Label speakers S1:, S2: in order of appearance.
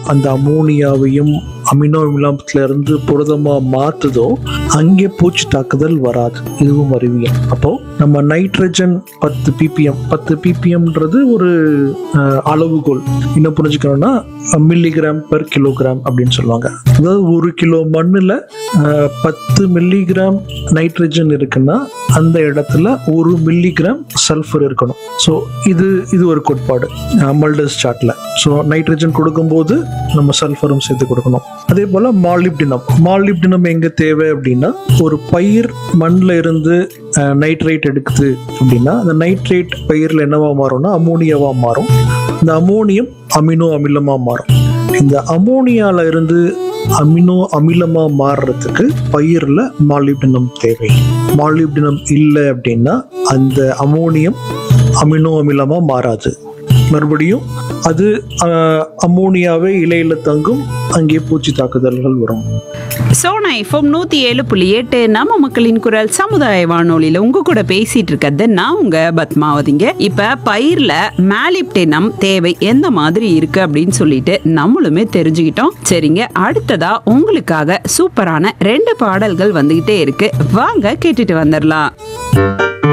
S1: அந்த அமோனியாவையும் அமினோ அமிலத்துல இருந்து புரதமா மாத்துதோ அங்கே பூச்சி தாக்குதல் வராது இதுவும் அறிவியல் அப்போ நம்ம நைட்ரஜன் பத்து பிபிஎம் பத்து பிபிஎம்ன்றது ஒரு அஹ், அளவுகோல் இன்னும் புரிஞ்சுக்கணும்னா மில்லிகிராம் பெர் கிலோகிராம் அப்படின்னு சொல்லுவாங்க அதாவது ஒரு கிலோ மண்ணுல அஹ், பத்து மில்லிகிராம் நைட்ரஜன் இருக்குன்னா அந்த இடத்துல ஒரு மில்லிகிராம் சல்ஃபர் இருக்கணும் ஸோ இது இது ஒரு கோட்பாடு மல்டஸ் சார்ட்ல ஸோ நைட்ரஜன் கொடுக்கும்போது நம்ம சல்ஃபரும் சேர்த்து கொடுக்கணும் அதே போல மாலிப்டினம் மாலிப்டினம் எங்க தேவை அப்படின்னா ஒரு பயிர் மண்ணில் இருந்து நைட்ரேட் எடுக்குது அப்படின்னா அந்த நைட்ரேட் பயிரில் என்னவா மாறும்னா அமோனியாவா மாறும் இந்த அமோனியம் அமினோ அமிலமா மாறும் இந்த அமோனியால இருந்து அமினோ அமிலமா மாறுறதுக்கு பயிர்ல மாலிப்டினம் தேவை மாலிப்டினம் இல்லை அப்படின்னா அந்த அமோனியம் அமினோ அமிலமா மாறாது மறுபடியும் அது ஆஹ், அமோனியாவே இலையில தங்கும் அங்கே பூச்சி தாக்குதல்கள் வரும்
S2: சோனா எஃப்எம் நூத்தி ஏழு புள்ளி எட்டு நம்ம மக்களின் குரல் சமுதாய வானொலியில உங்க கூட பேசிட்டு இருக்கிறது நான் உங்க பத்மாவதிங்க இப்ப பயிர்ல மேலிப்டினம் தேவை எந்த மாதிரி இருக்கு அப்படின்னு சொல்லிட்டு நம்மளுமே தெரிஞ்சுக்கிட்டோம் சரிங்க அடுத்ததா உங்களுக்காக சூப்பரான ரெண்டு பாடல்கள் வந்துகிட்டே இருக்கு வாங்க கேட்டுட்டு வந்துடலாம்